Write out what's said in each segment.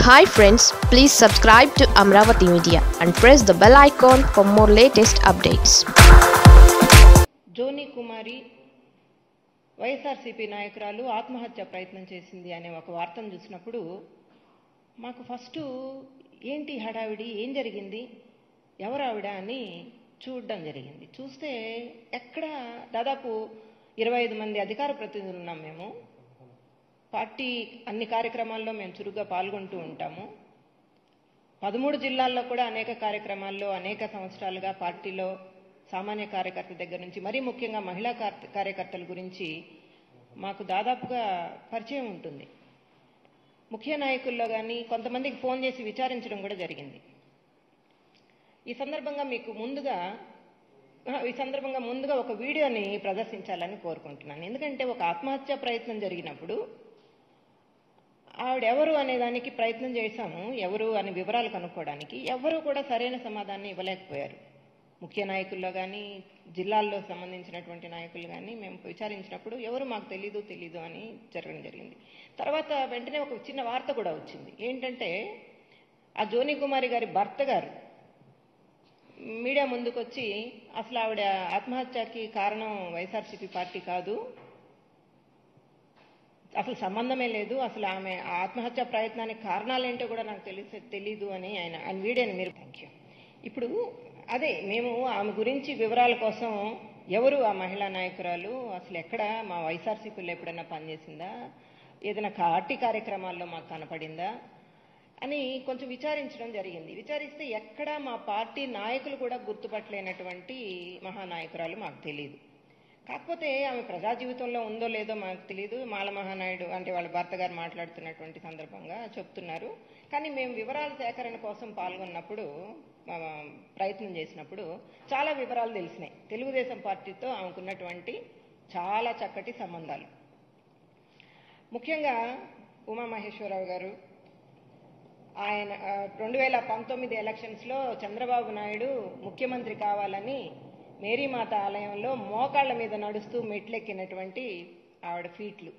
hi friends please subscribe to Amaravati media and press the bell icon for more latest updates Joni Kumari YSRCP నాయకురాలు ఆత్మహత్య ప్రయత్నం చేసింది అనే ఒక వార్తను చూసినప్పుడు మాకు ఫస్ట్ ఏంటి హడావిడి ఏం జరిగింది ఎవరు ఆవిడ అని చూడడం జరిగింది చూస్తే ఎక్కడ దాదాపు ఇరవై ఐదు మంది అధికార ప్రతినిధులు ఉన్నాం మేము పార్టీ అన్ని కార్యక్రమాల్లో మేము చురుగ్గా పాల్గొంటూ ఉంటాము పదమూడు జిల్లాల్లో కూడా అనేక కార్యక్రమాల్లో అనేక సంవత్సరాలుగా పార్టీలో సామాన్య కార్యకర్త దగ్గర నుంచి మరీ ముఖ్యంగా మహిళా కార్- కార్యకర్తల గురించి మాకు దాదాపుగా పరిచయం ఉంటుంది ముఖ్య నాయకుల్లో కానీ కొంతమందికి ఫోన్ చేసి విచారించడం కూడా జరిగింది ఈ సందర్భంగా మీకు ముందుగా ఆ, ఈ సందర్భంగా ముందుగా ఒక వీడియోని ప్రదర్శించాలని కోరుకుంటున్నాను ఎందుకంటే ఒక ఆత్మహత్య ప్రయత్నం జరిగినప్పుడు ఆవిడ ఎవరు అనే దానికి ప్రయత్నం చేశాము ఎవరు అనే వివరాలు కనుక్కోవడానికి ఎవరు కూడా సరైన సమాధానం ఇవ్వలేకపోయారు ముఖ్య నాయకుల్లో కానీ జిల్లాల్లో సంబంధించినటువంటి నాయకులు కానీ మేము విచారించినప్పుడు ఎవరు మాకు తెలీదు తెలీదు అని జరగడం జరిగింది తర్వాత వెంటనే ఒక చిన్న వార్త కూడా వచ్చింది ఏంటంటే ఆ జోని కుమారి గారి భర్త గారు మీడియా ముందుకొచ్చి అసలు ఆవిడ ఆత్మహత్యకి కారణం వైఎస్ఆర్సీపీ పార్టీ కాదు అసలు సంబంధమే లేదు అసలు ఆమె ఆత్మహత్య ప్రయత్నానికి కారణాలేంటో కూడా నాకు తెలిసి తెలీదు అని ఆయన ఆయన వీడియోని మీరు థ్యాంక్ యూ ఇప్పుడు అదే మేము ఆమె గురించి వివరాల కోసం ఎవరు ఆ మహిళా నాయకురాలు అసలు ఎక్కడ మా వైఎస్ఆర్సీపీలో ఎప్పుడైనా పనిచేసిందా ఏదైనా పార్టీ కార్యక్రమాల్లో మాకు కనపడిందా అని కొంచెం విచారించడం జరిగింది విచారిస్తే ఎక్కడ మా పార్టీ నాయకులు కూడా గుర్తుపట్టలేనటువంటి మహానాయకురాలు మాకు తెలియదు కాకపోతే ఆమె ప్రజా జీవితంలో ఉందో లేదో మాకు తెలియదు మాల మహానాయుడు అంటే వాళ్ళ భర్త గారు మాట్లాడుతున్నటువంటి సందర్భంగా చెప్తున్నారు కానీ మేము వివరాల సేకరణ కోసం పాల్గొన్నప్పుడు ఆ, ప్రయత్నం చేసినప్పుడు చాలా వివరాలు తెలిసినాయి తెలుగుదేశం పార్టీతో ఆమెకున్నటువంటి చాలా చక్కటి సంబంధాలు ముఖ్యంగా ఉమామహేశ్వరరావు గారు ఆయన రెండు వేల పంతొమ్మిది ఎలక్షన్స్లో చంద్రబాబు నాయుడు ముఖ్యమంత్రి కావాలని మేరీమాత ఆలయంలో మోకాళ్ళ మీద నడుస్తూ మెట్లెక్కినటువంటి ఆవిడ ఫీట్లు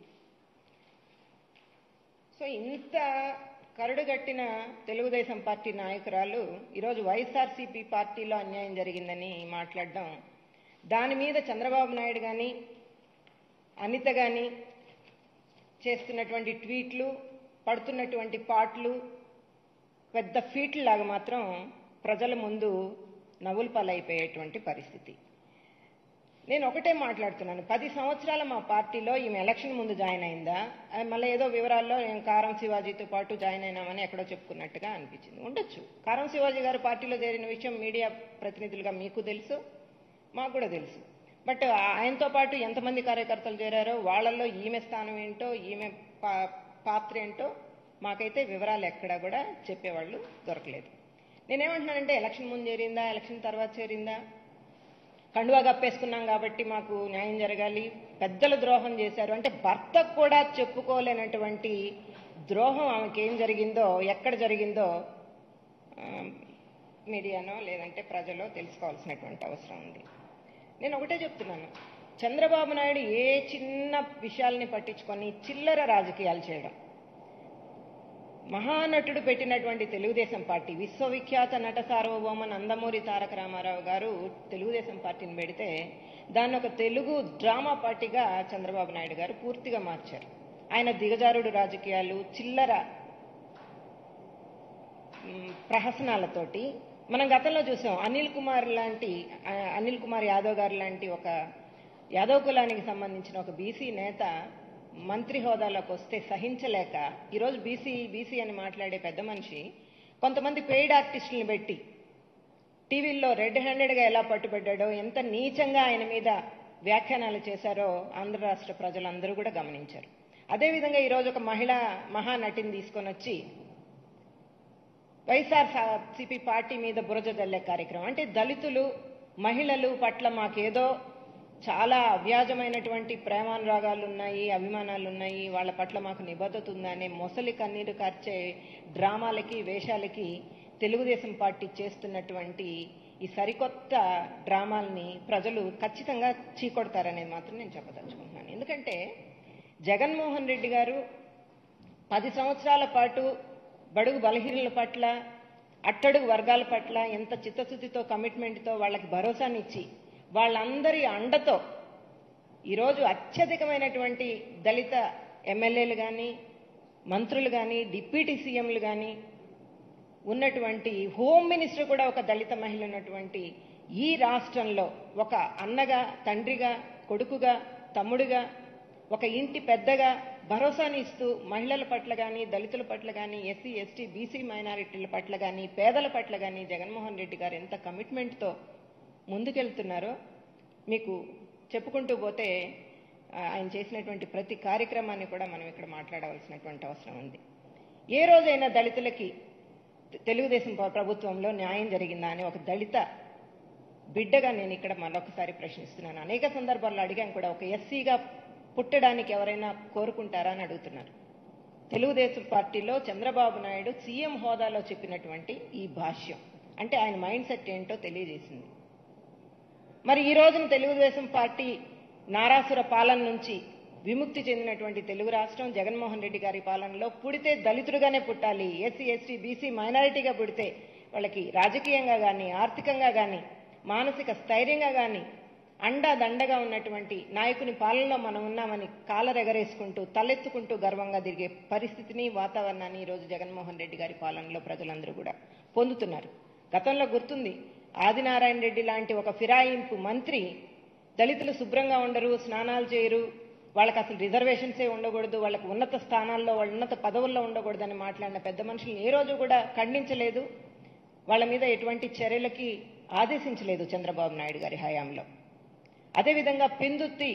సో ఇంత కరుడుగట్టిన తెలుగుదేశం పార్టీ నాయకురాలు ఈరోజు వైఎస్ఆర్సీపీ పార్టీలో అన్యాయం జరిగిందని మాట్లాడడం దాని మీద చంద్రబాబు నాయుడు కానీ అనిత కానీ చేస్తున్నటువంటి ట్వీట్లు పడుతున్నటువంటి పాటలు పెద్ద ఫీట్లు లాగా మాత్రం ప్రజల ముందు నవ్వుల పాలైపోయేటువంటి పరిస్థితి నేను ఒకటే మాట్లాడుతున్నాను పది సంవత్సరాల మా పార్టీలో ఈమె ఎలక్షన్ ముందు జాయిన్ అయిందా ఆ, మళ్ళీ ఏదో వివరాల్లో నేను కారం శివాజీతో పాటు జాయిన్ అయినామని ఎక్కడో చెప్పుకున్నట్టుగా అనిపించింది ఉండొచ్చు కారం శివాజీ గారు పార్టీలో చేరిన విషయం మీడియా ప్రతినిధులుగా మీకు తెలుసు మాకు కూడా తెలుసు బట్ ఆయనతో పాటు ఎంతమంది కార్యకర్తలు చేరారో వాళ్ళల్లో ఈమె స్థానం ఏంటో ఈమె పా- పాత్ర ఏంటో మాకైతే వివరాలు ఎక్కడా కూడా చెప్పేవాళ్ళు దొరకలేదు నేనేమంటున్నానంటే ఎలక్షన్ ముందు చేరిందా ఎలక్షన్ తర్వాత చేరిందా కండువా కప్పేసుకున్నాం కాబట్టి మాకు న్యాయం జరగాలి పెద్దలు ద్రోహం చేశారు అంటే భర్తకు కూడా చెప్పుకోలేనటువంటి ద్రోహం ఆమెకి ఏం జరిగిందో ఎక్కడ జరిగిందో ఆ, మీడియానో లేదంటే ప్రజలో తెలుసుకోవాల్సినటువంటి అవసరం ఉంది నేను ఒకటే చెప్తున్నాను చంద్రబాబు నాయుడు ఏ చిన్న విషయాల్ని పట్టించుకొని చిల్లర రాజకీయాలు చేయడం మహానటుడు పెట్టినటువంటి తెలుగుదేశం పార్టీ విశ్వవిఖ్యాత నట సార్వభౌమ నందమూరి తారక రామారావు గారు తెలుగుదేశం పార్టీని పెడితే దాన్ని ఒక తెలుగు డ్రామా పార్టీగా చంద్రబాబు నాయుడు గారు పూర్తిగా మార్చారు ఆయన దిగజారుడు రాజకీయాలు చిల్లర మ్, ప్రహసనాలతోటి మనం గతంలో చూసాం అనిల్ కుమార్ లాంటి ఆ, అనిల్ కుమార్ యాదవ్ గారు లాంటి ఒక యాదవ్ కులానికి సంబంధించిన ఒక బీసీ నేత మంత్రి హోదాలోకి వస్తే సహించలేక ఈరోజు బీసీ బీసీ అని మాట్లాడే పెద్ద మనిషి కొంతమంది పెయిడ్ ఆర్టిస్టులను పెట్టి టీవీల్లో రెడ్ హ్యాండెడ్గా ఎలా పట్టుబడ్డాడో ఎంత నీచంగా ఆయన మీద వ్యాఖ్యానాలు చేశారో ఆంధ్ర రాష్ట్ర ప్రజలందరూ కూడా గమనించారు అదేవిధంగా ఈరోజు ఒక మహిళా మహానటిని తీసుకొని వచ్చి వైఎస్ఆర్సీపీ పార్టీ మీద బురద జల్లే కార్యక్రమం అంటే దళితులు మహిళలు పట్ల మాకేదో చాలా అవ్యాజమైనటువంటి ప్రేమానురాగాలు ఉన్నాయి అభిమానాలు ఉన్నాయి వాళ్ళ పట్ల మాకు నిబద్ధత ఉందనే మొసలి కన్నీరు కార్చే డ్రామాలకి వేషాలకి తెలుగుదేశం పార్టీ చేస్తున్నటువంటి ఈ సరికొత్త డ్రామాల్ని ప్రజలు ఖచ్చితంగా చీకొడతారనేది మాత్రం నేను చెప్పదలుచుకుంటున్నాను ఎందుకంటే జగన్మోహన్ రెడ్డి గారు పది సంవత్సరాల పాటు బడుగు బలహీనుల పట్ల అట్టడుగు వర్గాల పట్ల ఎంత చిత్తశుద్ధితో కమిట్మెంట్తో వాళ్ళకి భరోసానిచ్చి వాళ్ళందరి అండతో ఈరోజు అత్యధికమైనటువంటి దళిత ఎమ్మెల్యేలు కానీ మంత్రులు కానీ డిప్యూటీ సీఎంలు కానీ ఉన్నటువంటి హోమ్ మినిస్టర్ కూడా ఒక దళిత మహిళ ఉన్నటువంటి ఈ రాష్ట్రంలో ఒక అన్నగా తండ్రిగా కొడుకుగా తమ్ముడిగా ఒక ఇంటి పెద్దగా భరోసాని ఇస్తూ మహిళల పట్ల కానీ దళితుల పట్ల కానీ ఎస్సీ ఎస్టీ బీసీ మైనారిటీల పట్ల కానీ పేదల పట్ల కానీ జగన్మోహన్ రెడ్డి గారు ఎంత కమిట్మెంట్తో ముందుకెళ్తున్నారో మీకు చెప్పుకుంటూ పోతే ఆ, ఆయన చేసినటువంటి ప్రతి కార్యక్రమాన్ని కూడా మనం ఇక్కడ మాట్లాడవలసినటువంటి అవసరం ఉంది ఏ రోజైనా దళితులకి తెలుగుదేశం ప్ర- ప్రభుత్వంలో న్యాయం జరిగిందా అని ఒక దళిత బిడ్డగా నేను ఇక్కడ మరొకసారి ప్రశ్నిస్తున్నాను అనేక సందర్భాల్లో అడిగాను కూడా ఒక ఎస్సీగా పుట్టడానికి ఎవరైనా కోరుకుంటారా అని అడుగుతున్నారు తెలుగుదేశం పార్టీలో చంద్రబాబు నాయుడు సీఎం హోదాలో చెప్పినటువంటి ఈ భాష్యం అంటే ఆయన మైండ్ సెట్ ఏంటో తెలియజేసింది మరి ఈ రోజున తెలుగుదేశం పార్టీ నారాసుర పాలన నుంచి విముక్తి చెందినటువంటి తెలుగు రాష్ట్రం జగన్మోహన్ రెడ్డి గారి పాలనలో పుడితే దళితుడుగానే పుట్టాలి ఎస్సీ ఎస్టీ బీసీ మైనారిటీగా పుడితే వాళ్ళకి రాజకీయంగా కానీ ఆర్థికంగా కానీ మానసిక స్థైర్యంగా కానీ అండా దండగా ఉన్నటువంటి నాయకుని పాలనలో మనం ఉన్నామని కాలరెగరేసుకుంటూ తలెత్తుకుంటూ గర్వంగా తిరిగే పరిస్థితిని వాతావరణాన్ని ఈరోజు జగన్మోహన్ రెడ్డి గారి పాలనలో ప్రజలందరూ కూడా పొందుతున్నారు గతంలో గుర్తుంది ఆదినారాయణ రెడ్డి లాంటి ఒక ఫిరాయింపు మంత్రి దళితులు శుభ్రంగా ఉండరు స్నానాలు చేయరు వాళ్ళకి అసలు రిజర్వేషన్సే ఉండకూడదు వాళ్ళకి ఉన్నత స్థానాల్లో వాళ్ళ ఉన్నత పదవుల్లో ఉండకూడదని మాట్లాడిన పెద్ద మనుషులు ఏ రోజు కూడా ఖండించలేదు వాళ్ళ మీద ఎటువంటి చర్యలకి ఆదేశించలేదు చంద్రబాబు నాయుడు గారి హయాంలో అదేవిధంగా పెందుత్తి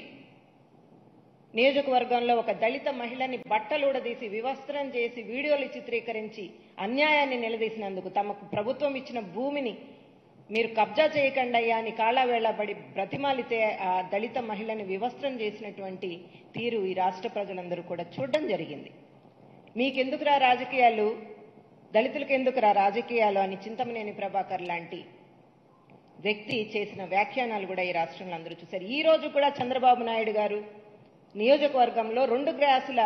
నియోజకవర్గంలో ఒక దళిత మహిళని బట్టలూడదీసి వివస్త్రం చేసి వీడియోలు చిత్రీకరించి అన్యాయాన్ని నిలదీసినందుకు తమకు ప్రభుత్వం ఇచ్చిన భూమిని మీరు కబ్జా చేయకండి అయ్యా అని కాళావేళబడి బ్రతిమాలితే ఆ దళిత మహిళని వివస్త్రం చేసినటువంటి తీరు ఈ రాష్ట్ర ప్రజలందరూ కూడా చూడడం జరిగింది మీకెందుకురా రాజకీయాలు దళితులకు ఎందుకురా రాజకీయాలు అని చింతమనేని ప్రభాకర్ లాంటి వ్యక్తి చేసిన వ్యాఖ్యానాలు కూడా ఈ రాష్ట్రంలో అందరూ చూశారు ఈ రోజు కూడా చంద్రబాబు నాయుడు గారు నియోజకవర్గంలో రెండు గ్రాసుల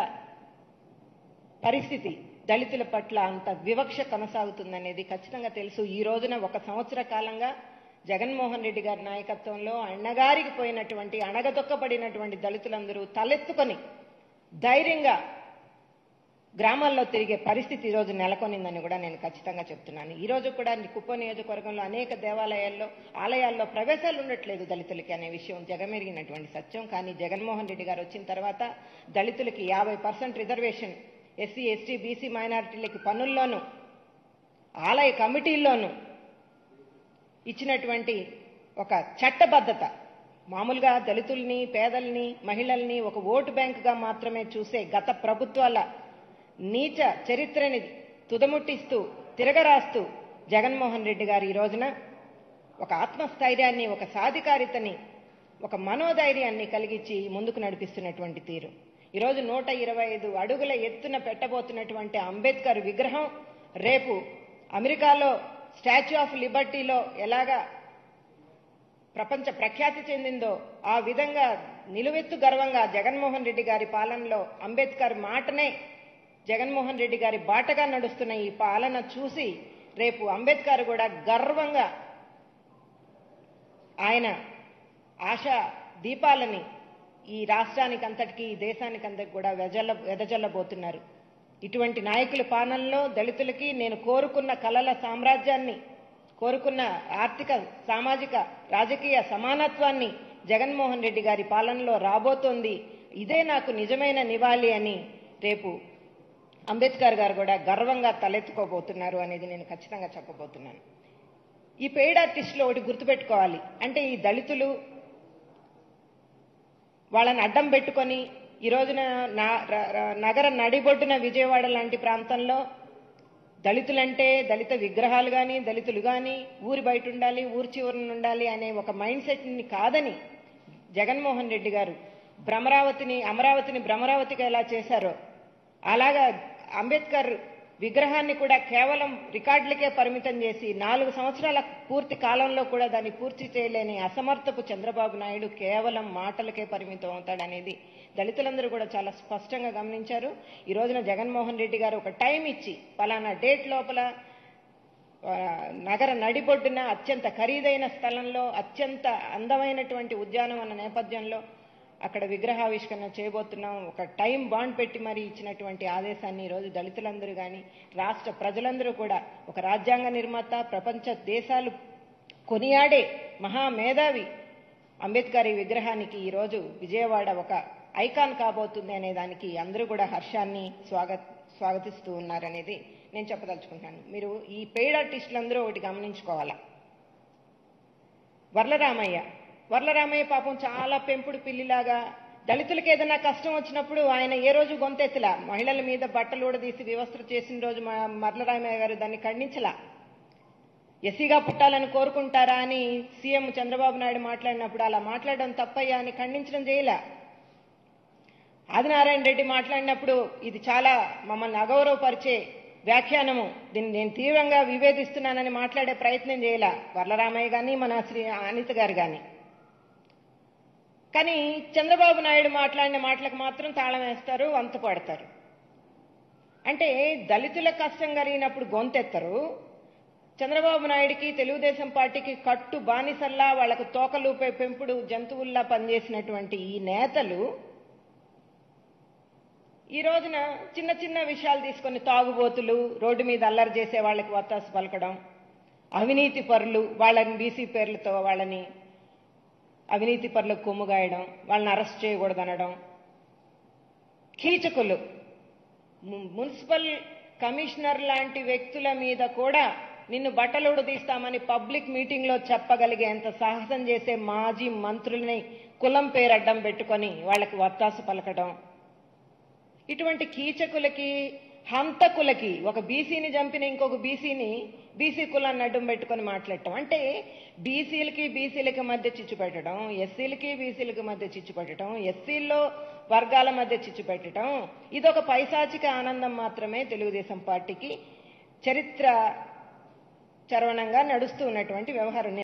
పరిస్థితి దళితుల పట్ల అంత వివక్ష కొనసాగుతుందనేది ఖచ్చితంగా తెలుసు ఈ రోజున ఒక సంవత్సర కాలంగా జగన్మోహన్ రెడ్డి గారి నాయకత్వంలో అన్నగారికి పోయినటువంటి అణగదొక్కబడినటువంటి దళితులందరూ తలెత్తుకొని ధైర్యంగా గ్రామాల్లో తిరిగే పరిస్థితి ఈ రోజు నెలకొనిందని కూడా నేను ఖచ్చితంగా చెప్తున్నాను ఈ రోజు కూడా కుప్ప నియోజకవర్గంలో అనేక దేవాలయాల్లో ఆలయాల్లో ప్రవేశాలు ఉండట్లేదు దళితులకి అనే విషయం జగమెరిగినటువంటి సత్యం కానీ జగన్మోహన్ రెడ్డి గారు వచ్చిన తర్వాత దళితులకి యాభై percent reservation SC ST BC మైనారిటీలకి పనుల్లోనూ ఆలయ కమిటీల్లోనూ ఇచ్చినటువంటి ఒక చట్టబద్ధత మామూలుగా దళితుల్ని పేదల్ని మహిళల్ని ఒక ఓటు బ్యాంకుగా మాత్రమే చూసే గత ప్రభుత్వాల నీచ చరిత్రని తుదముట్టిస్తూ తిరగరాస్తూ జగన్మోహన్ రెడ్డి గారు ఈ రోజున ఒక ఆత్మస్థైర్యాన్ని ఒక సాధికారితని ఒక మనోధైర్యాన్ని కలిగించి ముందుకు నడిపిస్తున్నటువంటి తీరు ఈరోజు నూట ఇరవై ఐదు అడుగుల ఎత్తున పెట్టబోతున్నటువంటి అంబేద్కర్ విగ్రహం రేపు అమెరికాలో స్టాచ్యూ ఆఫ్ లిబర్టీలో ఎలాగా ప్రపంచ ప్రఖ్యాతి చెందిందో ఆ విధంగా నిలువెత్తు గర్వంగా జగన్మోహన్ రెడ్డి గారి పాలనలో అంబేద్కర్ మాటనే జగన్మోహన్ రెడ్డి గారి బాటగా నడుస్తున్న ఈ పాలన చూసి రేపు అంబేద్కర్ కూడా గర్వంగా ఆయన ఆశా దీపాలని ఈ రాష్ట్రానికి అంతటికి ఈ దేశానికి అంతటికి కూడా వెజల్ల వెదజల్లబోతున్నారు ఇటువంటి నాయకుల పాలనలో దళితులకి నేను కోరుకున్న కళల సామ్రాజ్యాన్ని కోరుకున్న ఆర్థిక సామాజిక రాజకీయ సమానత్వాన్ని జగన్మోహన్ రెడ్డి గారి పాలనలో రాబోతోంది ఇదే నాకు నిజమైన నివాళి అని రేపు అంబేద్కర్ గారు కూడా గర్వంగా తలెత్తుకోబోతున్నారు అనేది నేను ఖచ్చితంగా చెప్పబోతున్నాను ఈ పెయిడ్ ఆర్టిస్టులు ఒకటి గుర్తుపెట్టుకోవాలి అంటే ఈ దళితులు వాళ్ళని అడ్డం పెట్టుకొని ఈ రోజున నా- ర- ర- నగర నడిబొడ్డున విజయవాడ లాంటి ప్రాంతంలో దళితులంటే దళిత విగ్రహాలు కానీ దళితులు కానీ ఊరి బయట ఉండాలి ఊరి చివరన ఉండాలి అనే ఒక మైండ్ సెట్ని కాదని జగన్మోహన్ రెడ్డి గారు భ్రమరావతిని అమరావతిని భ్రమరావతిగా ఎలా చేశారో అలాగా అంబేద్కర్ విగ్రహాన్ని కూడా కేవలం రికార్డులకే పరిమితం చేసి నాలుగు సంవత్సరాల పూర్తి కాలంలో కూడా దాన్ని పూర్తి చేయలేని అసమర్థపు చంద్రబాబు నాయుడు కేవలం మాటలకే పరిమితం అవుతాడనేది దళితులందరూ కూడా చాలా స్పష్టంగా గమనించారు ఈ రోజున జగన్మోహన్ రెడ్డి గారు ఒక టైం ఇచ్చి పలానా డేట్ లోపల ఆ, నగర నడిబొడ్డున అత్యంత ఖరీదైన స్థలంలో అత్యంత అందమైనటువంటి ఉద్యానవన నేపథ్యంలో అక్కడ విగ్రహావిష్కరణ చేయబోతున్నాం ఒక టైం బాండ్ పెట్టి మరీ ఇచ్చినటువంటి ఆదేశాన్ని ఈరోజు దళితులందరూ కానీ రాష్ట్ర ప్రజలందరూ కూడా ఒక రాజ్యాంగ నిర్మాత ప్రపంచ దేశాలు కొనియాడే మహామేధావి అంబేద్కర్ ఈ విగ్రహానికి ఈరోజు విజయవాడ ఒక ఐకాన్ కాబోతుంది అనే దానికి అందరూ కూడా హర్షాన్ని స్వాగత స్వాగతిస్తూ ఉన్నారనేది నేను చెప్పదలుచుకుంటున్నాను మీరు ఈ పెయిడ్ ఆర్టిస్టులందరూ ఒకటి గమనించుకోవాలా వర్లరామయ్య వర్లరామయ్య పాపం చాలా పెంపుడు పిల్లిలాగా దళితులకు ఏదైనా కష్టం వచ్చినప్పుడు ఆయన ఏ రోజు గొంతెత్తలా మహిళల మీద బట్టలు ఊడదీసి వ్యవస్థ చేసిన రోజు మా మర్లరామయ్య గారు దాన్ని ఖండించలా ఎస్సీగా పుట్టాలని కోరుకుంటారా అని సీఎం చంద్రబాబు నాయుడు మాట్లాడినప్పుడు అలా మాట్లాడడం తప్పయ్యా అని ఖండించడం చేయలే ఆదినారాయణ రెడ్డి మాట్లాడినప్పుడు ఇది చాలా మమ్మల్ని అగౌరవపరిచే వ్యాఖ్యానము దీన్ని నేను తీవ్రంగా వివేదిస్తున్నానని మాట్లాడే ప్రయత్నం చేయాల వర్లరామయ్య గాని మన శ్రీ అనిత గారు గాని కానీ చంద్రబాబు నాయుడు మాట్లాడిన మాటలకు మాత్రం తాళం వేస్తారు వంత పడతారు అంటే దళితుల కష్టం కలిగినప్పుడు గొంతెత్తరు చంద్రబాబు నాయుడికి తెలుగుదేశం పార్టీకి కట్టు బానిసల్లా వాళ్లకు తోకలూపే పెంపుడు జంతువుల్లా పనిచేసినటువంటి ఈ నేతలు ఈ రోజున చిన్న చిన్న విషయాలు తీసుకొని తాగుబోతులు రోడ్డు మీద అల్లరి చేసే వాళ్ళకి వత్తాసు పలకడం అవినీతి పరులు వాళ్ళని బీసీ పేర్లతో వాళ్ళని అవినీతి పరులకు కొమ్ముగాయడం వాళ్ళని అరెస్ట్ చేయకూడదనడం కీచకులు ము- మున్సిపల్ కమిషనర్ లాంటి వ్యక్తుల మీద కూడా నిన్ను బట్టలుడు తీస్తామని పబ్లిక్ మీటింగ్ లో చెప్పగలిగేంత సాహసం చేసే మాజీ మంత్రుల్ని కులం పేరు అడ్డం పెట్టుకొని వాళ్ళకి వత్తాసు పలకడం ఇటువంటి కీచకులకి హంతకులకి ఒక బీసీని చంపిన ఇంకొక బీసీని బీసీ కులాన్ని అడ్డం పెట్టుకొని మాట్లాడటం అంటే బీసీలకి బీసీలకి మధ్య చిచ్చు పెట్టడం ఎస్సీలకి బీసీలకి మధ్య చిచ్చు పెట్టడం ఎస్సీల్లో వర్గాల మధ్య చిచ్చు పెట్టడం ఇదొక పైశాచిక ఆనందం మాత్రమే తెలుగుదేశం పార్టీకి చరిత్ర చరవణంగా నడుస్తూ ఉన్నటువంటి వ్యవహారం